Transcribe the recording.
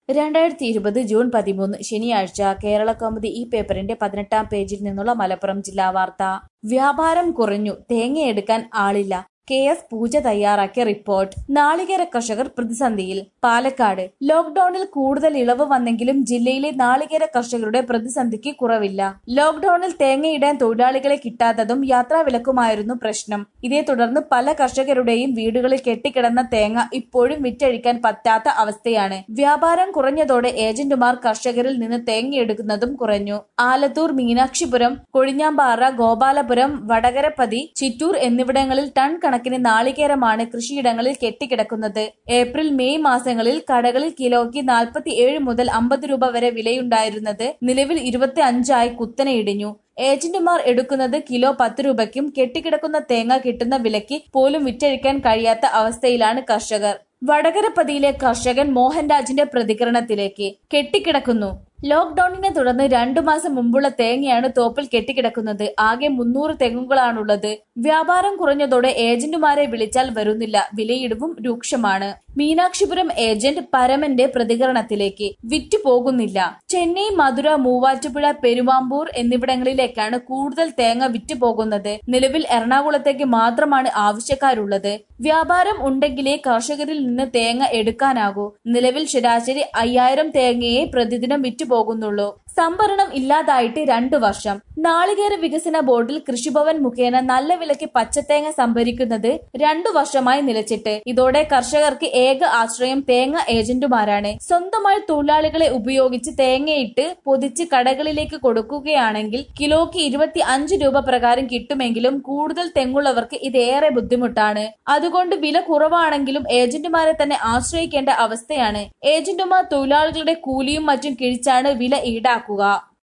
രണ്ടായിരത്തി ഇരുപത് ജൂൺ പതിമൂന്ന് ശനിയാഴ്ച കേരള കൗമുദി ഈ പേപ്പറിന്റെ പതിനെട്ടാം പേജിൽ നിന്നുള്ള മലപ്പുറം ജില്ലാ വാർത്ത വ്യാപാരം കുറഞ്ഞു തേങ്ങയെടുക്കാൻ ആളില്ല കെ എസ് പൂജ തയ്യാറാക്കിയ റിപ്പോർട്ട് നാളികേര കർഷകർ പ്രതിസന്ധിയിൽ പാലക്കാട് ലോക്ഡൌണിൽ കൂടുതൽ ഇളവ് വന്നെങ്കിലും ജില്ലയിലെ നാളികേര കർഷകരുടെ പ്രതിസന്ധിക്ക് കുറവില്ല ലോക്ഡൌണിൽ തേങ്ങയിടാൻ തൊഴിലാളികളെ കിട്ടാത്തതും യാത്രാവിലക്കുമായിരുന്നു പ്രശ്നം ഇതേ തുടർന്ന് പല കർഷകരുടെയും വീടുകളിൽ കെട്ടിക്കിടന്ന തേങ്ങ ഇപ്പോഴും വിറ്റഴിക്കാൻ പറ്റാത്ത അവസ്ഥയാണ് വ്യാപാരം കുറഞ്ഞതോടെ ഏജന്റുമാർ കർഷകരിൽ നിന്ന് തേങ്ങയെടുക്കുന്നതും കുറഞ്ഞു ആലത്തൂർ മീനാക്ഷിപുരം കൊഴിഞ്ഞാമ്പാറ ഗോപാലപുരം വടകരപ്പതി ചിറ്റൂർ എന്നിവിടങ്ങളിൽ ടൺ കണക്കിന് നാളികേരമാണ് കൃഷിയിടങ്ങളിൽ കെട്ടിക്കിടക്കുന്നത് ഏപ്രിൽ മെയ് മാസങ്ങളിൽ കടകളിൽ കിലോയ്ക്ക് നാൽപ്പത്തി ഏഴ് മുതൽ അമ്പത് രൂപ വരെ വിലയുണ്ടായിരുന്നത് നിലവിൽ ഇരുപത്തി അഞ്ചായി കുത്തനെ ഇടിഞ്ഞു ഏജന്റുമാർ എടുക്കുന്നത് കിലോ പത്ത് രൂപയ്ക്കും കെട്ടിക്കിടക്കുന്ന തേങ്ങ കിട്ടുന്ന വിലയ്ക്ക് പോലും വിറ്റഴിക്കാൻ കഴിയാത്ത അവസ്ഥയിലാണ് കർഷകർ വടകരപ്പതിയിലെ കർഷകൻ മോഹൻരാജിന്റെ പ്രതികരണത്തിലേക്ക് കെട്ടിക്കിടക്കുന്നു ലോക്ഡൌണിനെ തുടർന്ന് രണ്ടു മാസം മുമ്പുള്ള തേങ്ങയാണ് തോപ്പിൽ കെട്ടിക്കിടക്കുന്നത് ആകെ മുന്നൂറ് തെങ്ങുകളാണുള്ളത് വ്യാപാരം കുറഞ്ഞതോടെ ഏജന്റുമാരെ വിളിച്ചാൽ വരുന്നില്ല വിലയിടിവും രൂക്ഷമാണ് മീനാക്ഷിപുരം ഏജന്റ് പരമന്റെ പ്രതികരണത്തിലേക്ക് വിറ്റു പോകുന്നില്ല ചെന്നൈ മധുര മൂവാറ്റുപുഴ പെരുമാമ്പൂർ എന്നിവിടങ്ങളിലേക്കാണ് കൂടുതൽ തേങ്ങ വിറ്റു പോകുന്നത് നിലവിൽ എറണാകുളത്തേക്ക് മാത്രമാണ് ആവശ്യക്കാരുള്ളത് വ്യാപാരം ഉണ്ടെങ്കിലേ കർഷകരിൽ നിന്ന് തേങ്ങ എടുക്കാനാകൂ നിലവിൽ ശരാശരി അയ്യായിരം തേങ്ങയെ പ്രതിദിനം വിറ്റു പോകുന്നുള്ളൂ സംഭരണം ഇല്ലാതായിട്ട് രണ്ടു വർഷം നാളികേര വികസന ബോർഡിൽ കൃഷിഭവൻ മുഖേന നല്ല വിലയ്ക്ക് പച്ചത്തേങ്ങ സംഭരിക്കുന്നത് രണ്ടു വർഷമായി നിലച്ചിട്ട് ഇതോടെ കർഷകർക്ക് ഏക ആശ്രയം തേങ്ങ ഏജന്റുമാരാണ് സ്വന്തമായി തൊഴിലാളികളെ ഉപയോഗിച്ച് തേങ്ങയിട്ട് പൊതിച്ച് കടകളിലേക്ക് കൊടുക്കുകയാണെങ്കിൽ കിലോയ്ക്ക് ഇരുപത്തി അഞ്ച് രൂപ പ്രകാരം കിട്ടുമെങ്കിലും കൂടുതൽ തെങ്ങുള്ളവർക്ക് ഇതേറെ ബുദ്ധിമുട്ടാണ് അതുകൊണ്ട് വില കുറവാണെങ്കിലും ഏജന്റുമാരെ തന്നെ ആശ്രയിക്കേണ്ട അവസ്ഥയാണ് ഏജന്റുമാർ തൊഴിലാളികളുടെ കൂലിയും മറ്റും കിഴിച്ചാണ് വില ഈടാക്കുക